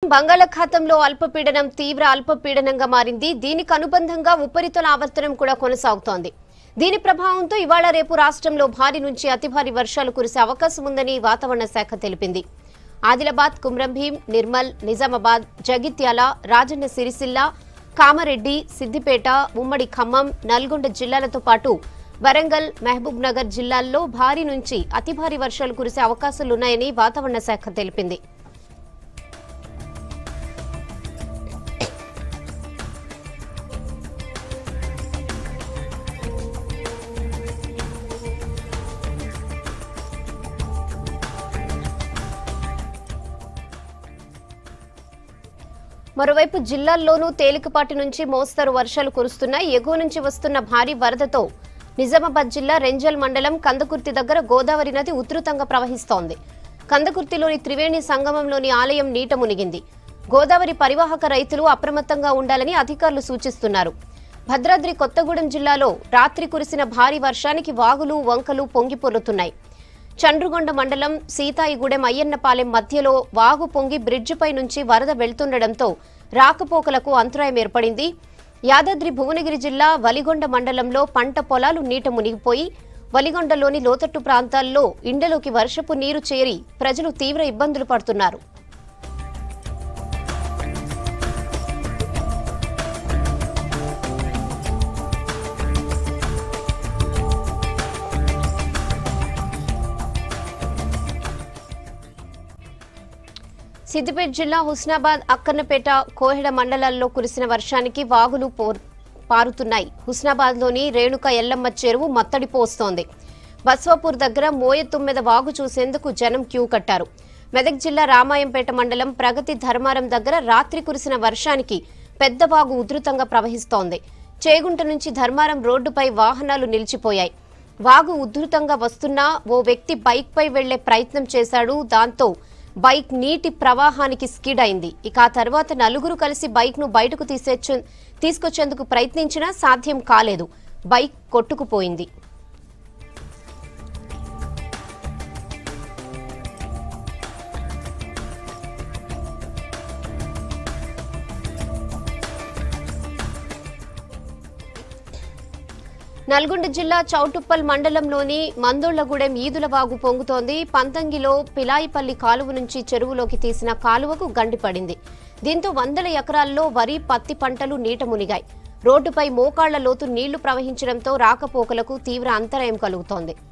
బంగాళాఖాతంలో అల్పపీడనం తీవ్ర అల్పపీడనంగా మారింది దీనికి అనుబంధంగా ఉపరితల ఆవర్తనం కూడా కొనసాగుతోంది దీని ప్రభావంతో ఇవాళ రేపు రాష్ట్రంలో భారీ నుంచి అతి భారీ వర్షాలు కురిసే అవకాశం ఉందని వాతావరణ శాఖ తెలిపింది ఆదిలాబాద్ కుమ్రంభీం నిర్మల్ నిజామాబాద్ జగిత్యాల రాజన్న సిరిసిల్ల కామారెడ్డి సిద్దిపేట ఉమ్మడి ఖమ్మం నల్గొండ జిల్లాలతో పాటు వరంగల్ మహబూబ్ నగర్ జిల్లాల్లో భారీ నుంచి అతి భారీ వర్షాలు కురిసే అవకాశాలున్నాయని వాతావరణ శాఖ తెలిపింది మరోవైపు జిల్లాల్లోనూ తేలికపాటి నుంచి మోస్తరు వర్షాలు కురుస్తున్నాయి ఎగువ నుంచి వస్తున్న భారీ వరదతో నిజామాబాద్ జిల్లా రెంజల్ మండలం కందకుర్తి దగ్గర గోదావరి నది ఉధృతంగా ప్రవహిస్తోంది కందకుర్తిలోని త్రివేణి సంగమంలోని ఆలయం నీట మునిగింది గోదావరి పరివాహక రైతులు అప్రమత్తంగా ఉండాలని అధికారులు సూచిస్తున్నారు భద్రాద్రి కొత్తగూడెం జిల్లాలో రాత్రి కురిసిన భారీ వర్షానికి వాగులు వంకలు పొంగిపొర్లుతున్నాయి చండ్రుగొండ మండలం సీతాయిగూడెం అయ్యన్నపాలెం మధ్యలో వాగు పొంగి బ్రిడ్జిపై నుంచి వరద వెళ్తుండటంతో రాకపోకలకు అంతరాయం ఏర్పడింది యాదాద్రి భువనగిరి జిల్లా వలిగొండ మండలంలో పంట పొలాలు నీట మునిగిపోయి వలిగొండలోని లోతట్టు ప్రాంతాల్లో ఇండలోకి వర్షపు నీరు చేరి ప్రజలు తీవ్ర ఇబ్బందులు పడుతున్నారు సిద్దిపేట జిల్లా హుస్నాబాద్ అక్కన్నపేట కోహెడ మండలాల్లో కురిసిన వర్షానికి వాగులు పోర్- పారుతున్నాయి హుస్నాబాద్లోని రేణుక ఎల్లమ్మ చెరువు మత్తడి పోస్తోంది బస్వాపూర్ దగ్గర మోయ తుమ్మెద వాగు చూసేందుకు జనం క్యూ కట్టారు మెదక్ జిల్లా రామాయంపేట మండలం ప్రగతి ధర్మారం దగ్గర రాత్రి కురిసిన వర్షానికి పెద్ద వాగు ఉధృతంగా ప్రవహిస్తోంది చేగుంట నుంచి ధర్మారం రోడ్డుపై వాహనాలు నిలిచిపోయాయి వాగు ఉధృతంగా వస్తున్నా ఓ వ్యక్తి బైక్పై వెళ్లే ప్రయత్నం చేశాడు దాంతో బైక్ నీటి ప్రవాహానికి స్కిడ్ అయింది ఇక ఆ తర్వాత నలుగురు కలిసి బైక్ ను బయటకు తీసేచ్చు తీసుకొచ్చేందుకు ప్రయత్నించినా సాధ్యం కాలేదు బైక్ కొట్టుకుపోయింది నల్గొండ జిల్లా చౌటుప్పల్ మండలంలోని మందోళ్లగూడెం ఈదులవాగు పొంగుతోంది పంతంగిలో పిలాయిపల్లి కాలువ నుంచి చెరువులోకి తీసిన కాలువకు గండిపడింది దీంతో వందల ఎకరాల్లో వరి పత్తి పంటలు నీట మునిగాయి రోడ్డుపై మోకాళ్ల లోతు నీళ్లు ప్రవహించడంతో రాకపోకలకు తీవ్ర అంతరాయం కలుగుతోంది